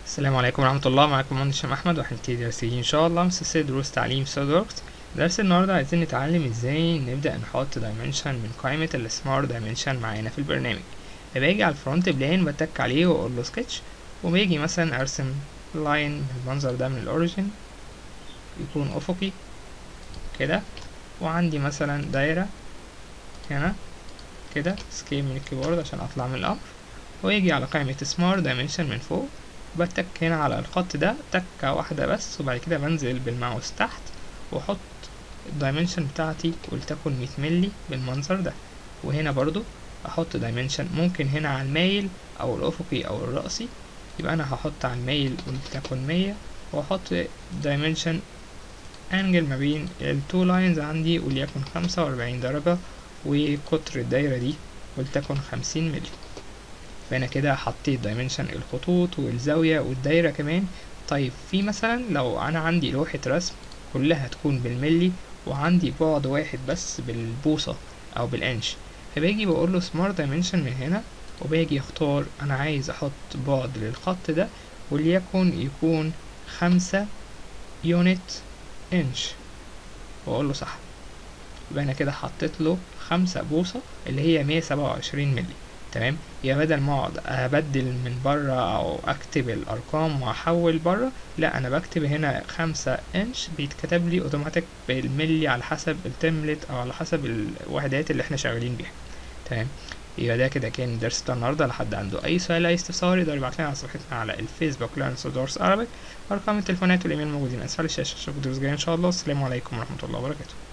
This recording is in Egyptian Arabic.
السلام عليكم ورحمة الله معاكم مهندس هشام أحمد وهنبتدي درس جديد إن شاء الله من سلسلة دروس تعليم سوليد وركس درس النهاردة عايزين نتعلم ازاي نبدأ نحط دايمنشن من قائمة السمارت دايمنشن معانا في البرنامج باجي على الفرونت بلين بتك عليه واقول له سكتش وباجي مثلا ارسم لاين بالمنظر ده من الاوريجين يكون افقي كده وعندي مثلا دايرة هنا كده سكيل من الكيبورد عشان اطلع من الامر ويجي على قائمة سمارت دايمنشن من فوق بتك هنا على الخط ده تكة واحدة بس وبعد كده بنزل بالماوس تحت واحط الدايمنشن بتاعتي ولتكن مية ملي بالمنظر ده وهنا برضو احط دايمنشن ممكن هنا على المايل او الافقي او الرأسي يبقى انا هحط على المايل ولتكن مية واحط دايمنشن انجل ما بين التو لاينز عندي وليكن خمسة واربعين درجة وقطر الدايرة دي ولتكن خمسين ملي فانا كده حطيت دايمنشن الخطوط والزاوية والدايرة كمان طيب في مثلا لو انا عندي لوحة رسم كلها تكون بالملي وعندي بعد واحد بس بالبوصة او بالانش فباجي بقول له سمارت دايمنشن من هنا وباجي اختار انا عايز احط بعد للخط ده وليكن يكون خمسة يونت انش واقول له صح يبقى انا كده حطيت له خمسة بوصة اللي هي مية سبعة وعشرين ملي تمام يا بدل ما اقعد ابدل من بره او اكتب الارقام واحول بره لا انا بكتب هنا خمسة انش بيتكتب لي اوتوماتيك بالملي على حسب التملت او على حسب الوحدات اللي احنا شغالين بيها تمام يبقى ده كده كان الدرس بتاع النهارده لحد عنده اي سؤال اي استفسار يقدر يبعت لنا على صفحتنا على الفيسبوك لان سودورس ارابيك ارقام التليفونات والايميل موجودين اسفل الشاشه اشوفكم دروس جايه ان شاء الله السلام عليكم ورحمه الله وبركاته